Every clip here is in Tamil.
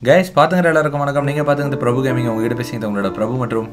கைஸ் பார்த்துங்கிற எல்லாருக்கும் வணக்கம் நீங்கள் பார்த்துங்க பிரபு கேமிங் உங்ககிட்ட பேசிங்க உங்களோட பிரபு மற்றும்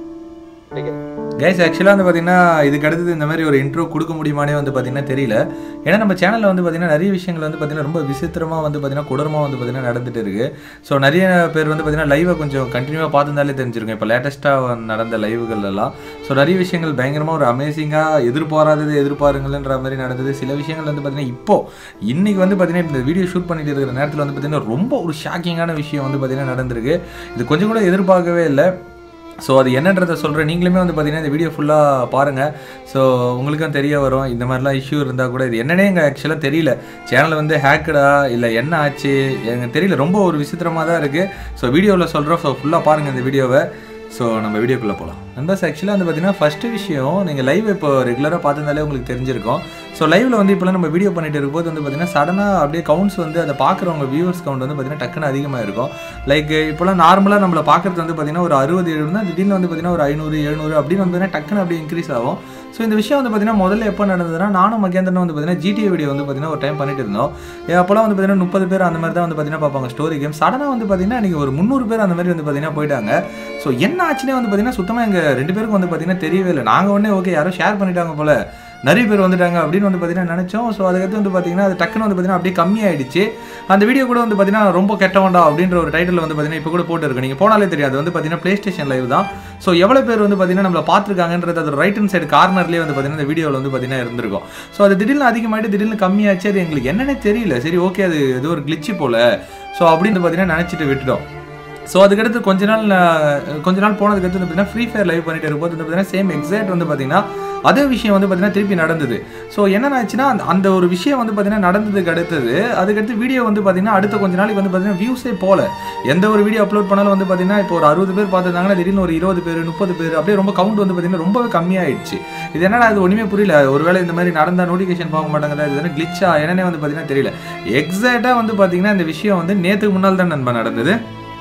கைஸ் ஆக்சுவலாக வந்து பார்த்தீங்கன்னா இதுக்கு அடுத்தது இந்த மாதிரி ஒரு இன்ட்ரோ கொடுக்க முடியுமானே வந்து பார்த்தீங்கன்னா தெரியல ஏன்னா நம்ம சேனலில் வந்து பார்த்தீங்கன்னா நிறைய விஷயங்கள் வந்து பார்த்தீங்கன்னா ரொம்ப விசித்திரமாக வந்து பார்த்தீங்கன்னா கொடூரமாக வந்து பார்த்தீங்கன்னா நடந்துட்டு இருக்கு ஸோ நிறைய பேர் வந்து பார்த்தீங்கன்னா லைவை கொஞ்சம் கண்டினியூவாக பார்த்துருந்தாலே தெரிஞ்சிருக்கும் இப்போ லேட்டஸ்ட்டாக நடந்த லைவுகள் எல்லாம் ஸோ நிறைய விஷயங்கள் பயங்கரமாக ஒரு அமேசிங்காக எதிர்பாராதது எதிர்பாருங்கள்ன்ற மாதிரி நடந்தது சில விஷயங்கள் வந்து பார்த்தீங்கன்னா இப்போ இன்னைக்கு வந்து பார்த்தீங்கன்னா இந்த வீடியோ ஷூட் பண்ணிட்டு இருக்கிற நேரத்தில் வந்து பார்த்தீங்கன்னா ரொம்ப ஒரு ஷாக்கிங்கான விஷயம் வந்து பார்த்தீங்கன்னா நடந்திருக்கு இது கொஞ்சம் கூட எதிர்பார்க்கவே இல்லை ஸோ அது என்னன்றதை சொல்கிறேன் நீங்களுமே வந்து பார்த்தீங்கன்னா இந்த வீடியோ ஃபுல்லாக பாருங்கள் ஸோ உங்களுக்கும் தெரிய வரும் இந்த மாதிரிலாம் இஷ்யூ இருந்தால் கூட இது என்னன்னே எங்கள் ஆக்சுவலாக தெரியல சேனல் வந்து ஹேக்கடா இல்லை என்ன ஆச்சு எனக்கு தெரியல ரொம்ப ஒரு விசித்திரமாக தான் இருக்குது ஸோ வீடியோவில் சொல்கிறோம் ஸோ ஃபுல்லாக பாருங்கள் இந்த வீடியோவை ஸோ நம்ம வீடியோக்குள்ளே போகலாம் நண்பர்ஸ் ஆக்சுவலாக வந்து பார்த்தீங்கன்னா ஃபஸ்ட்டு விஷயம் நீங்கள் லைவ் இப்போ ரெகுலராக பார்த்துருந்தாலே உங்களுக்கு தெரிஞ்சிருக்கும் ஸோ லைவில் வந்து இப்போலாம் நம்ம வீடியோ பண்ணிட்டு இருக்கும்போது வந்து பார்த்தீங்கன்னா சடனாக அப்படியே கவுண்ட்ஸ் வந்து அதை பார்க்குறவங்க வியூவர்ஸ் கவுண்ட் வந்து பார்த்தீங்கன்னா டக்குன்னு அதிகமாக இருக்கும் லைக் இப்போலாம் நார்மலாக நம்மளை பார்க்குறது வந்து பார்த்தீங்கன்னா ஒரு அறுபது எழுபது திடீர்னு வந்து பார்த்தீங்கன்னா ஒரு ஐநூறு எழுநூறு அப்படின்னு வந்து பார்த்தீங்கன்னா டக்குன்னு அப்படியே இன்க்ரீஸ் ஆகும் ஸோ இந்த விஷயம் வந்து பார்த்தீங்கன்னா முதல்ல எப்போ நடந்ததுன்னா நானும் மகேந்திரனும் வந்து பார்த்தீங்கன்னா ஜிடிஏ வீடியோ வந்து பார்த்தீங்கன்னா ஒரு டைம் பண்ணிட்டு இருந்தோம் ஏ, அப்போலாம் வந்து பார்த்தீங்கன்னா முப்பது பேர் அந்த மாதிரி தான் வந்து பார்த்தீங்கன்னா பார்ப்பாங்க ஸ்டோரி கேம் சடனாக வந்து பார்த்தீங்கன்னா இன்றைக்கி ஒரு முந்நூறு பேர் அந்த மாதிரி வந்து பார்த்தீங்கன்னா போயிட்டாங்க ஸோ என்ன ஆச்சுன்னே வந்து பார்த்தீங்கன்னா சுத்தமாக எங்கள் ரெண்டு பேருக்கும் வந்து பார்த்தீங்கன்னா தெரியவே இல்லை நாங்கள் உடனே ஓகே யாரோ ஷேர் பண்ணிட்டாங்க போல நிறைய பேர் வந்துட்டாங்க அப்படின்னு வந்து பார்த்தீங்கன்னா நினச்சோம் ஸோ அதுக்கடுத்து வந்து பார்த்தீங்கன்னா அது டக்குன்னு வந்து பார்த்தீங்கன்னா அப்படியே கம்மியாயிடுச்சு அந்த வீடியோ கூட வந்து பார்த்தீங்கன்னா ரொம்ப கெட்டவண்டா அப்படின்ற ஒரு டைட்டில் வந்து பார்த்தீங்கன்னா இப்போ கூட போட்டு இருக்கு நீங்கள் போனாலே தெரியாது வந்து பார்த்தீங்கன்னா ப்ளே ஸ்டேஷன் லைவ் தான் ஸோ எவ்வளோ பேர் வந்து பார்த்தீங்கன்னா நம்மளை பார்த்துருக்காங்கன்றது அது ரைட் ஹண்ட் சைடு கார்னர்லேயே வந்து பார்த்தீங்கன்னா இந்த வீடியோவில் வந்து பார்த்தீங்கன்னா இருந்திருக்கும் ஸோ அது திடீர்னு அதிகமாகிட்டு திடீர்னு கம்மியாச்சு அது எங்களுக்கு என்னன்னே தெரியல சரி ஓகே அது ஏதோ ஒரு கிளிச்சு போல ஸோ அப்படின்னு பார்த்தீங்கன்னா நினச்சிட்டு விட்டுட்டோம் ஸோ அதுக்கடுத்து கொஞ்ச நாள் நான் கொஞ்ச நாள் போனதுக்கு அடுத்து வந்து பார்த்தீங்கன்னா ஃப்ரீ ஃபயர் லைவ் பண்ணிட்டு இருக்கும்போது வந்து பார்த்தீங்கன்னா சேம் எக்ஸாக்ட் வந்து பார்த்தீங்கன்னா அதே விஷயம் வந்து பார்த்தீங்கன்னா திருப்பி நடந்தது ஸோ என்ன ஆச்சுன்னா அந்த- அந்த ஒரு விஷயம் வந்து பார்த்தீங்கன்னா நடந்ததுக்கு அடுத்தது அதுக்கடுத்து வீடியோ வந்து பார்த்தீங்கன்னா அடுத்த கொஞ்ச நாளைக்கு வந்து பார்த்தீங்கன்னா வியூஸே போல எந்த ஒரு வீடியோ அப்லோட் பண்ணாலும் வந்து பார்த்தீங்கன்னா இப்போ ஒரு அறுபது பேர் பார்த்துருந்தாங்கன்னா திடீர்னு ஒரு இருபது பேர் முப்பது பேர் அப்படியே ரொம்ப கவுண்ட் வந்து பார்த்தீங்கன்னா ரொம்பவே கம்மியாயிடுச்சு இது என்னடா அது ஒன்றுமே புரியல ஒருவேளை இந்த மாதிரி நடந்தால் நோட்டிஃபிகேஷன் பார்க்க மாட்டாங்க இது என்ன கிளிச்சா என்னன்னே வந்து பார்த்தீங்கன்னா தெரியல எக்ஸாக்டாக வந்து பார்த்தீங்கன்னா இந்த விஷயம் வந்து நேற்றுக்கு முன்னால் தான் நண்பன் நடந்தது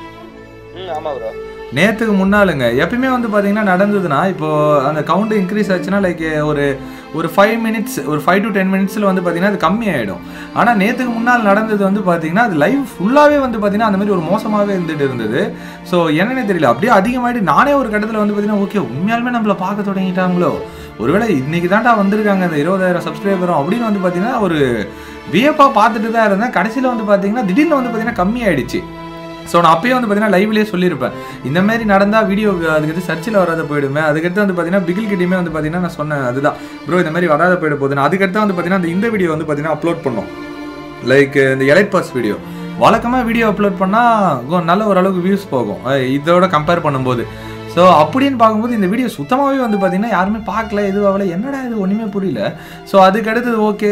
ம் ஆமா ப்ரோ நேற்றுக்கு முன்னாலுங்க எப்பயுமே வந்து பார்த்தீங்கன்னா நடந்ததுன்னா இப்போ அந்த கவுண்ட் இன்க்ரீஸ் ஆச்சுன்னா லைக் ஒரு ஒரு ஃபைவ் மினிட்ஸ் ஒரு ஃபைவ் டு டென் மினிட்ஸில் வந்து பார்த்தீங்கன்னா அது கம்மியாயிடும் ஆனால் நேற்றுக்கு முன்னால் நடந்தது வந்து பார்த்தீங்கன்னா அது லைவ் ஃபுல்லாகவே வந்து பார்த்தீங்கன்னா அந்த மாதிரி ஒரு மோசமாகவே இருந்துட்டு இருந்தது ஸோ என்னன்னே தெரியல அப்படியே அதிகமாகிட்டு நானே ஒரு கட்டத்தில் வந்து பார்த்தீங்கன்னா ஓகே உண்மையாலுமே நம்மளை பார்க்க தொடங்கிட்டாங்களோ ஒருவேளை இன்னைக்கு தான்டா வந்திருக்காங்க அந்த இருபதாயிரம் சப்ஸ்கிரைபரும் அப்படின்னு வந்து பார்த்தீங்கன்னா ஒரு வியப்பாக பார்த்துட்டு தான் இருந்தேன் கடைசியில் வந்து பார்த்தீங்கன்னா திடீர்னு வந்து பார்த்தீங்கன்னா கம்மியாயிடுச்சு ஸோ நான் அப்பயே வந்து பார்த்தீங்கன்னா லைவ்லேயே சொல்லியிருப்பேன் இந்த மாதிரி நடந்தால் வீடியோ அதுக்கடுத்து சர்ச்சில் வராத போயிடுமே அதுக்கடுத்து வந்து பார்த்தீங்கன்னா பிகில் கிட்டேயுமே வந்து பார்த்தீங்கன்னா நான் சொன்னேன் அதுதான் ப்ரோ இந்த மாதிரி வராத போயிட போகுது அதுக்கடுத்து வந்து பார்த்தீங்கன்னா அந்த இந்த வீடியோ வந்து பார்த்தீங்கன்னா அப்லோட் பண்ணோம் லைக் இந்த எலைட் பாஸ் வீடியோ வழக்கமாக வீடியோ அப்லோட் பண்ணால் நல்ல ஓரளவுக்கு வியூஸ் போகும் அஹ் இதோட கம்பேர் பண்ணும்போது ஸோ அப்படின்னு பார்க்கும்போது இந்த வீடியோ சுத்தமாகவே வந்து பார்த்தீங்கன்னா யாருமே பார்க்கல எதுவும் ஆகல என்னடா இது ஒன்றுமே புரியல ஸோ அதுக்கு அடுத்தது ஓகே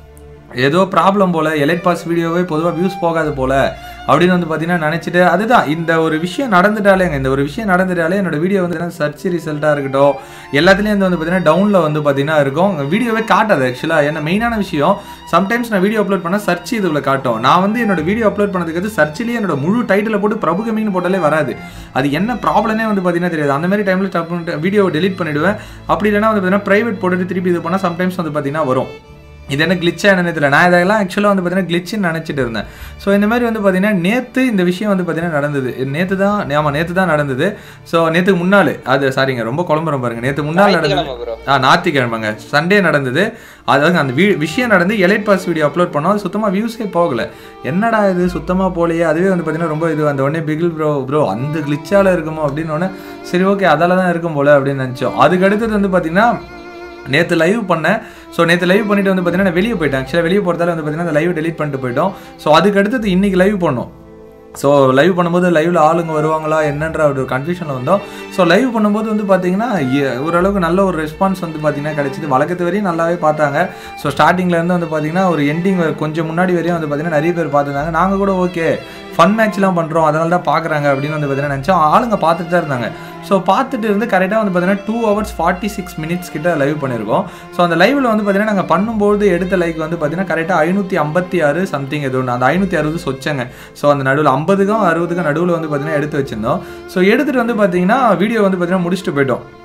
ஏதோ ப்ராப்ளம் போல எலைட் பாஸ் வீடியோவே பொதுவாக வியூஸ் போகாது போல அப்படின்னு வந்து பார்த்தீங்கன்னா நினச்சிட்டு அதுதான் இந்த ஒரு விஷயம் நடந்துட்டாலேங்க இந்த ஒரு விஷயம் நடந்துட்டாலே என்னோட வீடியோ வந்து சர்ச் ரிசல்ட்டாக இருக்கட்டும் எல்லாத்துலேயும் வந்து வந்து பார்த்தீங்கன்னா டவுனில் வந்து பார்த்தீங்கன்னா இருக்கும் வீடியோவே காட்டாது ஆக்சுவலாக என்ன மெயினான விஷயம் சம்டைம்ஸ் நான் வீடியோ அப்லோட் பண்ணால் சர்ச் இதுல காட்டும் நான் வந்து என்னோட வீடியோ அப்லோட் பண்ணதுக்கு வந்து சர்ச்சிலேயே என்னோட முழு டைட்டில் போட்டு பிரபு கமிங்னு போட்டாலே வராது அது என்ன ப்ராப்ளமே வந்து பார்த்தீங்கன்னா தெரியாது அந்த மாதிரி டைமில் வீடியோவை டெலிட் பண்ணிவிடுவேன் அப்படி இல்லைன்னா வந்து பார்த்தீங்கன்னா ப்ரைவேட் போட்டுட்டு திருப்பி இது பண்ணால் சம்டைம்ஸ் வந்து பார்த்தீங்கன்னா வரும் இது என்ன கிளிச்சா என்னன்னு தெரியல நான் இதெல்லாம் ஆக்சுவலாக வந்து பார்த்தீங்கன்னா கிளிச்சுன்னு நினச்சிட்டு இருந்தேன் ஸோ இந்த மாதிரி வந்து பார்த்தீங்கன்னா நேற்று இந்த விஷயம் வந்து பார்த்தீங்கன்னா நடந்தது நேற்று தான் ஆமாம் நேற்று தான் நடந்தது ஸோ நேற்றுக்கு முன்னாள் அது சாரிங்க ரொம்ப குழம்புறோம் பாருங்க நேற்று முன்னாள் நடந்தது ஞாயிற்றுக்கிழமை ப்ரோ ஆ ஞாயிற்றுக்கிழமைங்க சண்டே நடந்தது அதாவது அந்த வீ விஷயம் நடந்து எலைட் பாஸ் வீடியோ அப்லோட் பண்ணோம் அது சுத்தமாக வியூஸே போகல என்னடா இது சுத்தமாக போகலையே அதுவே வந்து பார்த்தீங்கன்னா ரொம்ப இது அந்த உடனே பிகில் ப்ரோ ப்ரோ அந்த கிளிச்சால இருக்குமோ அப்படின்னு உடனே சரி ஓகே அதால தான் இருக்கும் போல அப்படின்னு நினச்சோம் அதுக்கு அடுத்தது வந்து பார்த்தீங்கன்னா நேற்று லைவ் பண்ணேன் ஸோ நேற்று லைவ் பண்ணிட்டு வந்து பார்த்தீங்கன்னா நான் வெளியே போயிட்டேன் ஆக்சுவலாக வெளியே போகிறதால வந்து பார்த்தீங்கன்னா அந்த லைவ் டெலீட் பண்ணிட்டு போயிட்டோம் ஸோ அதுக்கு அடுத்தது இன்னைக்கு லைவ் பண்ணோம் ஸோ லைவ் பண்ணும்போது லைவ்ல ஆளுங்க வருவாங்களா என்னன்ற ஒரு கன்ஃபியூஷனில் வந்தோம் ஸோ லைவ் பண்ணும்போது வந்து பார்த்தீங்கன்னா எ- ஓரளவுக்கு நல்ல ஒரு ரெஸ்பான்ஸ் வந்து பார்த்தீங்கன்னா கிடைச்சிது வழக்கத்து வரையும் நல்லாவே பார்த்தாங்க ஸோ ஸ்டார்டிங்லேருந்து வந்து பார்த்தீங்கன்னா ஒரு எண்டிங் கொஞ்சம் முன்னாடி வரையும் வந்து பார்த்தீங்கன்னா நிறைய பேர் பார்த்துருந்தாங்க நாங்கள் கூட ஓகே ஃபன் மேட்ச்லாம் பண்ணுறோம் அதனால தான் பார்க்குறாங்க அப்படின்னு வந்து பார்த்தீங்கன்னா நினச்சோம் ஆளுங்க பார்த்துட்டு தான் இருந்தாங்க ஸோ பார்த்துட்டு இருந்து கரெக்டாக வந்து பார்த்தீங்கன்னா two hours forty six minutes கிட்ட லைவ் பண்ணியிருக்கோம் ஸோ அந்த லைவில் வந்து பார்த்தீங்கன்னா நாங்கள் பண்ணும்போது எடுத்த லைக் வந்து பார்த்தீங்கன்னா கரெக்டாக ஐநூற்றி ஐம்பத்தி ஆறு சம்திங் எது ஒன்று அந்த ஐநூற்றி அறுபது சொச்சங்க ஸோ அந்த நடுவில் ஐம்பதுக்கும் அறுபதுக்கும் நடுவில் வந்து பார்த்தீங்கன்னா எடுத்து வச்சிருந்தோம் ஸோ எடுத்துகிட்டு வந்து பார்த்தீங்கன்னா வீடியோ வந்து பார்த்தீங்கன்னா முடிச்சுட்டு போயிட்டோம்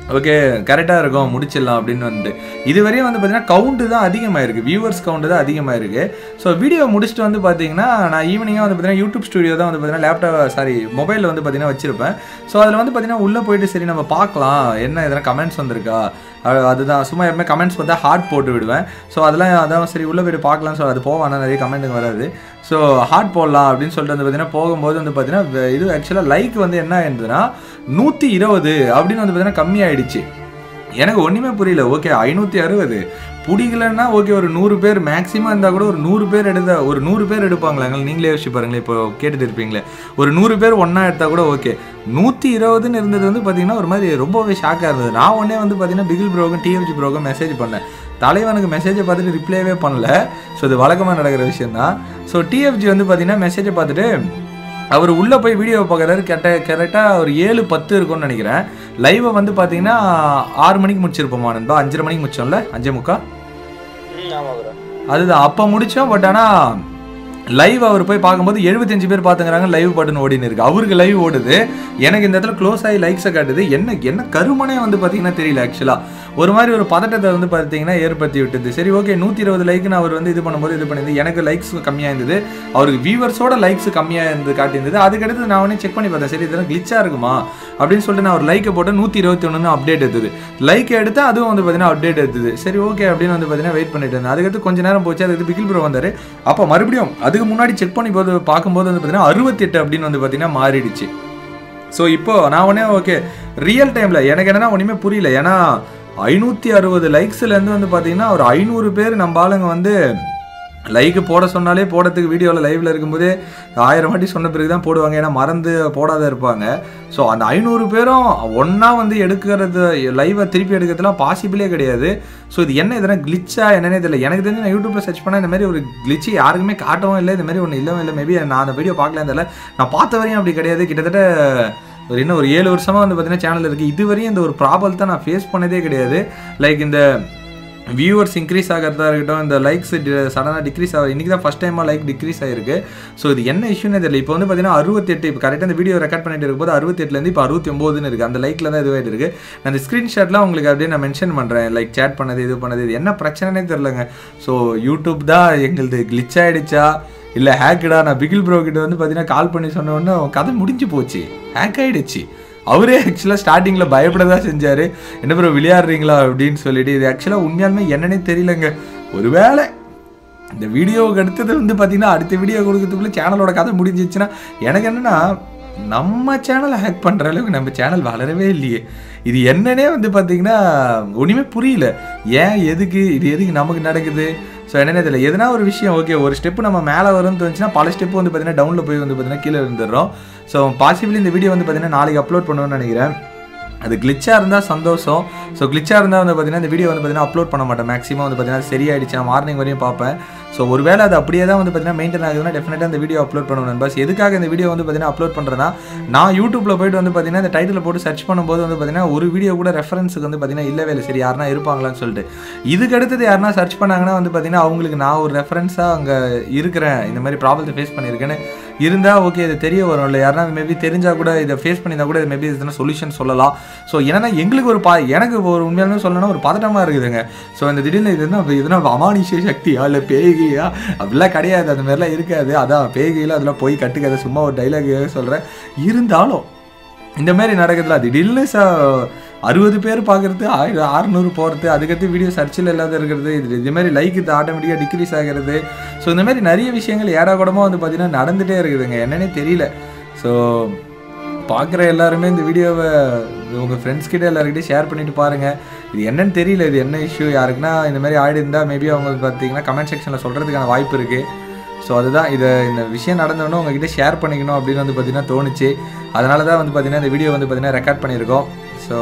ஓகே கரெக்டாக இருக்கும் முடிச்சிடலாம் அப்படின்னு வந்துட்டு இதுவரையும் வந்து பார்த்தீங்கன்னா கவுண்ட்டு தான் அதிகமாயிருக்கு வியூவர்ஸ் கவுண்ட் தான் அதிகமாயிருக்கு ஸோ வீடியோ முடிச்சுட்டு வந்து பார்த்தீங்கன்னா நான் ஈவினிங்காக வந்து பார்த்தீங்கன்னா யூடியூப் ஸ்டுடியோ தான் வந்து பார்த்தீங்கன்னா லேப்டாப் சாரி மொபைலில் வந்து பார்த்தீங்கன்னா வச்சிருப்பேன் ஸோ அதில் வந்து பார்த்தீங்கன்னா உள்ளே போயிட்டு சரி நம்ம பார்க்கலாம் என்ன எதனா கமெண்ட்ஸ் வந்திருக்கா அது- அதுதான் சும்மா எப்பவுமே கமெண்ட்ஸ் பார்த்தா ஹார்ட் போட்டு விடுவேன் ஸோ அதெல்லாம் அதான் சரி உள்ளே போயிட்டு பார்க்கலாம் ஸோ அது போவானா நிறைய கமெண்ட்டுங்க வராது ஸோ ஹார்ட் போடலாம் அப்படின்னு சொல்லிட்டு வந்து பார்த்தீங்கன்னா போகும்போது வந்து பார்த்தீங்கன்னா வே- இது ஆக்சுவலாக லைக் வந்து என்ன ஆயிருந்ததுன்னா நூற்றி இருபது அப்படின்னு வந்து பார்த்தீங்கன்னா கம்மியாயிடுச்சு எனக்கு ஒன்றுமே புரியல ஓகே ஐநூற்றி அறுபது பிடிக்கலன்னா ஓகே ஒரு நூறு பேர் மேக்ஸிமம் இருந்தால் கூட ஒரு நூறு பேர் எடுத்த ஒரு நூறு பேர் எடுப்பாங்களாங்க நீங்களே யோசிச்சு பாருங்களேன் இப்போ கேட்டுட்டு இருப்பீங்களே ஒரு நூறு பேர் ஒன்றா எடுத்தால் கூட ஓகே நூற்றி இருபதுன்னு இருந்தது வந்து பார்த்தீங்கன்னா ஒரு மாதிரி ரொம்பவே ஷாக்காக இருந்தது நான் உடனே வந்து பார்த்தீங்கன்னா பிகில் ப்ரோக்கும் டிஎஃப்ஜி ப்ரோக்கும் மெசேஜ் பண்ணேன் தலைவனுக்கு மெசேஜை பார்த்துட்டு ரிப்ளைவே பண்ணல ஸோ இது வழக்கமாக நடக்கிற விஷயம் தான் ஸோ டிஎஃப்ஜி வந்து பார்த்தீங்கன்னா மெசேஜை பார்த்துட்டு அவர் உள்ளே போய் வீடியோ பார்க்குறாரு கரெக்ட கரெக்டாக ஒரு ஏழு பத்து இருக்கும்னு நினைக்கிறேன் லைவை வந்து பார்த்தீங்கன்னா ஆறு மணிக்கு முடிச்சிருப்போமா நண்பா அஞ்சரை மணிக்கு முடிச்சோம்ல அஞ்சே முக்கா ம் ஆமா ப்ரோ அதுதான் அப்போ முடித்தோம் பட் ஆனால் லைவ் அவர் போய் பார்க்கும்போது எழுபத்தஞ்சு பேர் பார்த்துங்கிறாங்க லைவ் பட்டன் ஓடின்னு இருக்கு அவருக்கு லைவ் ஓடுது எனக்கு இந்த இடத்துல க்ளோஸ் ஆகி லைக்ஸை காட்டுது என்ன என்ன கருமனே வந்து பார்த்தீங்கன்னா தெரியல ஆக்சுவலாக ஒரு மாதிரி ஒரு பதட்டத்தை வந்து பார்த்தீங்கன்னா ஏற்படுத்தி விட்டுது சரி ஓகே நூற்றி இருபது லைக்னு அவர் வந்து இது பண்ணும்போது இது பண்ணியது எனக்கு லைக்ஸ் கம்மியாக இருந்தது அவருக்கு வியூவர்ஸோட லைக்ஸ் கம்மியாக இருந்து காட்டியிருந்தது அதுக்கடுத்து நான் உடனே செக் பண்ணி பார்த்தேன் சரி இதெல்லாம் கிளிச்சாக இருக்குமா அப்படின்னு சொல்லிட்டு நான் ஒரு லைக்கை போட்டு நூற்றி இருபத்தி ஒன்று அப்டேட் எடுத்தது லைக் எடுத்து அதுவும் வந்து பார்த்தீங்கன்னா அப்டேட் எடுத்தது சரி ஓகே அப்படின்னு வந்து பார்த்தீங்கன்னா வெயிட் பண்ணிட்டு இருந்தேன் அதுக்கடுத்து கொஞ்ச நேரம் போச்சு அதுக்கு பிகில் ப்ரோ வந்தார் அப்போ மறுபடியும் அதுக்கு முன்னாடி செக் பண்ணி போது பார்க்கும்போது வந்து பார்த்தீங்கன்னா அறுபத்தெட்டு அப்படின்னு வந்து பார்த்தீங்கன்னா மாறிடுச்சு ஸோ இப்போ நான் உடனே ஓகே ரியல் டைமில் எனக்கு என்னன்னா ஒன்றுமே புரியல ஏன்னா ஐநூற்றி அறுபது லைக்ஸ்லேருந்து வந்து பார்த்தீங்கன்னா ஒரு ஐநூறு பேர் நம்ம ஆளுங்க வந்து லைக் போட சொன்னாலே போடுறதுக்கு வீடியோவில் லைவில் இருக்கும்போதே ஆயிரம் வாட்டி சொன்ன பிறகு தான் போடுவாங்க ஏன்னா மறந்து போடாத இருப்பாங்க ஸோ அந்த ஐநூறு பேரும் ஒன்றா வந்து எடுக்கிறது லைவை திருப்பி எடுக்கிறதுலாம் பாசிபிளே கிடையாது ஸோ இது என்ன இதனா கிளிச்சா என்னன்னே தெரியல எனக்கு தெரிஞ்சு நான் யூடியூப்பில் சர்ச் பண்ணால் இந்த மாதிரி ஒரு கிளிச்சு யாருக்குமே காட்டவும் இல்லை இந்த மாதிரி ஒன்று இல்லவும் இல்லை மேபி நான் அந்த வீடியோ பார்க்கலாம் தெரியல நான் பார்த்த வரையும் அப்படி கிடையாது கிட்டத்தட்ட ஒரு இன்னும் ஒரு ஏழு வருஷமாக வந்து பார்த்தீங்கன்னா சேனல் இருக்குது இதுவரையும் இந்த ஒரு ப்ராப்ளத்தை நான் ஃபேஸ் பண்ணதே கிடையாது லைக் இந்த வியூவர்ஸ் இன்க்ரீஸ் ஆகிறதா இருக்கட்டும் இந்த லைக்ஸ் சடனாக டிக்ரீஸ் ஆகும் இன்றைக்கி தான் ஃபஸ்ட் டைமாக லைக் டிக்ரீஸ் ஆகிருக்கு ஸோ இது என்ன இஷ்யூனே தெரியல இப்போ வந்து பார்த்தீங்கன்னா அறுபத்தெட்டு இப்போ கரெக்டாக இந்த வீடியோ ரெக்கார்ட் பண்ணிட்டு இருக்கும்போது அறுபத்தெட்டுலேருந்து இப்போ அறுபத்தி ஒம்போதுன்னு இருக்குது அந்த லைக்கில் தான் இதுவாகிட்டு இருக்கு நான் அந்த ஸ்க்ரீன்ஷாட்லாம் உங்களுக்கு அப்படியே நான் மென்ஷன் பண்ணுறேன் லைக் சேட் பண்ணது இது பண்ணது இது என்ன பிரச்சனைனே தெரிலங்க ஸோ யூடியூப் தான் எங்களுது glitch ஆயிடுச்சா இல்லை ஹேக்குடா நான் பிகில் ப்ரோ கிட்ட வந்து பார்த்தீங்கன்னா கால் பண்ணி சொன்ன உடனே அவன் கதை முடிஞ்சு போச்சு ஹேக் ஆயிடுச்சு அவரே ஆக்சுவலாக ஸ்டார்டிங்கில் பயப்பட தான் செஞ்சார் என்ன ப்ரோ விளையாடுறீங்களா அப்படின்னு சொல்லிட்டு இது ஆக்சுவலாக உண்மையாலுமே என்னன்னே தெரியலங்க ஒருவேளை இந்த வீடியோவுக்கு அடுத்தது வந்து பார்த்தீங்கன்னா அடுத்த வீடியோ கொடுக்கறதுக்குள்ளே சேனலோட கதை முடிஞ்சிச்சுன்னா எனக்கு என்னன்னா நம்ம சேனலை ஹேக் பண்ணுற அளவுக்கு நம்ம சேனல் வளரவே இல்லையே இது என்னன்னே வந்து பார்த்தீங்கன்னா ஒன்றுமே புரியல ஏன் எதுக்கு இது எதுக்கு நமக்கு நடக்குது ஸோ என்னன்னே தெரியல எதுனா ஒரு விஷயம் ஓகே ஒரு ஸ்டெப் நம்ம மேலே வரும்னு தோணுச்சுன்னா பல ஸ்டெப் வந்து பார்த்தீங்கன்னா டவுனில் போய் வந்து பார்த்தீங்கன்னா கீழே இருந்துடுறோம் ஸோ பாசிபிளி இந்த வீடியோ வந்து பார்த்தீங்கன்னா நாளைக்கு அப்லோட் பண்ணுவேன்னு நினைக்கிறேன் அது கிளிச்சாக இருந்தால் சந்தோஷம் ஸோ கிளிச்சாக இருந்தால் வந்து பார்த்தீங்கன்னா இந்த வீடியோ வந்து பார்த்தீங்கன்னா அப்லோட் பண்ண மாட்டேன் மேக்ஸிமம் வந்து பார்த்தீங்கன்னா சரியாயிடுச்சு நான் மார்னிங் வரையும் பார்ப்பேன் ஸோ ஒருவேளை அது அப்படியே தான் வந்து பார்த்தீங்கன்னா மெயின்டைன் ஆகுதுன்னா டெஃபினட்டாக இந்த வீடியோ அப்லோட் பண்ணுவேன் பஸ் எதுக்காக இந்த வீடியோ வந்து பார்த்தீங்கன்னா அப்லோட் பண்ணுறேன்னா நான் யூடியூப்பில் போயிட்டு வந்து பார்த்தீங்கன்னா இந்த டைட்டில் போட்டு சர்ச் பண்ணும்போது வந்து பார்த்தீங்கன்னா ஒரு வீடியோ கூட ரெஃபரன்ஸுக்கு வந்து பார்த்தீங்கன்னா இல்லவே இல்லை சரி யாருனா இருப்பாங்களான்னு சொல்லிட்டு இதுக்கு அடுத்தது யாருனா சர்ச் பண்ணாங்கன்னா வந்து பார்த்தீங்கன்னா அவங்களுக்கு நான் ஒரு ரெஃபரன்ஸாக அங்கே இருக்கிறேன் இந்த மாதிரி ப்ராப்ளத்தை ஃபேஸ் பண்ணியிருக்கேன்னு இருந்தால் ஓகே இது தெரிய வரும் இல்லை யாருனா மேபி தெரிஞ்சால் கூட இதை ஃபேஸ் பண்ணியிருந்தா கூட மேபி இதுனா சொல்யூஷன் சொல்லலாம் ஸோ என்னன்னா எங்களுக்கு ஒரு பா எனக்கு ஒரு உண்மையாலுமே சொல்லணும்னா ஒரு பதட்டமாக இருக்குதுங்க ஸோ இந்த திடீர்னு இது என்ன இதுனா அமானுஷ்ய சக்தியா இல்லை பேய்கியா அப்படிலாம் கிடையாது அந்த மாதிரிலாம் இருக்காது அதான் பேய்கையில் அதெல்லாம் போய் கட்டுக்காத சும்மா ஒரு டைலாக் சொல்கிறேன் இருந்தாலும் இந்த மாதிரி நடக்குதுல திடீர்னு ச அறுபது பேர் பார்க்குறது ஆயிரம் அறுநூறு போகிறது அதுக்கடுத்து வீடியோ சர்ச்சில் இல்லாத இருக்கிறது இது இது மாதிரி லைக் இது ஆட்டோமேட்டிக்காக டிக்ரீஸ் ஆகிறது ஸோ இந்த மாதிரி நிறைய விஷயங்கள் ஏடாக்கூடமாக வந்து பார்த்தீங்கன்னா நடந்துகிட்டே இருக்குதுங்க என்னன்னே தெரியல ஸோ பார்க்குற எல்லாருமே இந்த வீடியோவை உங்கள் ஃப்ரெண்ட்ஸ் கிட்ட எல்லாருக்கிட்டையும் ஷேர் பண்ணிட்டு பாருங்கள் இது என்னன்னு தெரியல இது என்ன இஷ்யூ யாருக்குன்னா இந்த மாதிரி ஆயிடு இருந்தால் மேபி அவங்க பார்த்தீங்கன்னா கமெண்ட் செக்ஷனில் சொல்கிறதுக்கான வாய்ப்பு இருக்குது ஸோ அதுதான் இதை இந்த விஷயம் நடந்தோன்னே உங்ககிட்ட ஷேர் பண்ணிக்கணும் அப்படின்னு வந்து பார்த்தீங்கன்னா தோணுச்சு அதனால தான் வந்து பார்த்தீங்கன்னா இந்த வீடியோ வந்து பார்த்தீங்கன்னா ரெக்கார்ட் பண்ணியிருக்கோம் ஸோ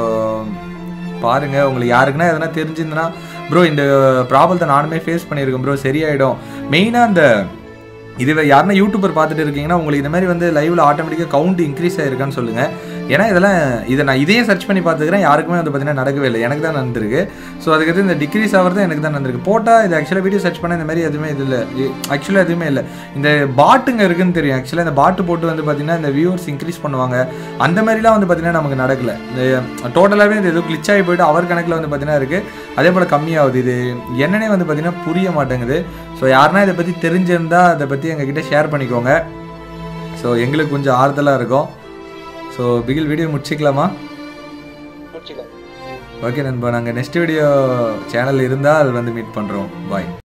பாருங்கள் உங்களுக்கு யாருக்குன்னா எதனா தெரிஞ்சிருந்துன்னா ப்ரோ இந்த ப்ராப்ளத்தை நானுமே ஃபேஸ் பண்ணியிருக்கேன் ப்ரோ சரியாயிடும் மெயினாக அந்த இதுவே யாருன்னா யூடியூபர் பார்த்துட்டு இருக்கீங்கன்னா உங்களுக்கு இந்த மாதிரி வந்து லைவ்ல ஆட்டோமேட்டிக்காக கவுண்ட் இன்க்ரீஸ் ஆயிருக்கான்னு சொல்லுங்கள் ஏன்னா இதெல்லாம் இதை நான் இதையே சர்ச் பண்ணி பார்த்துக்கிறேன் யாருக்குமே வந்து பார்த்தீங்கன்னா நடக்கவே இல்லை எனக்கு தான் நடந்திருக்கு ஸோ அதுக்கடுத்து இந்த டிக்ரீஸ் ஆகிறது எனக்கு தான் நடந்திருக்கு போட்டால் இது ஆக்சுவலாக வீடியோ சர்ச் பண்ண இந்த மாதிரி எதுவுமே இது இல்லை ஆக்சுவலாக எதுவுமே இல்லை இந்த பாட்டுங்க இருக்குன்னு தெரியும் ஆக்சுவலாக இந்த பாட்டு போட்டு வந்து பார்த்தீங்கன்னா இந்த வியூவர்ஸ் இன்க்ரீஸ் பண்ணுவாங்க அந்த மாதிரிலாம் வந்து பார்த்தீங்கன்னா நமக்கு நடக்கல இந்த டோட்டலாகவே இந்த எதுவும் கிளிச் ஆகி போயிட்டு அவர் கணக்கில் வந்து பார்த்தீங்கன்னா இருக்குது அதே போல் கம்மியாகுது இது என்னன்னே வந்து பார்த்தீங்கன்னா புரிய மாட்டேங்குது ஸோ யாருன்னா இதை பற்றி தெரிஞ்சிருந்தா அதை பற்றி எங்ககிட்ட ஷேர் பண்ணிக்கோங்க ஸோ எங்களுக்கு கொஞ்சம் ஆறுதலாக இருக்கும் ஸோ பிகில் வீடியோ முடிச்சிக்கலாமா முடிச்சுக்கலாம் ஓகே நண்பா நாங்கள் நெக்ஸ்ட் வீடியோ சேனல் இருந்தால் வந்து மீட் பண்ணுறோம் பாய்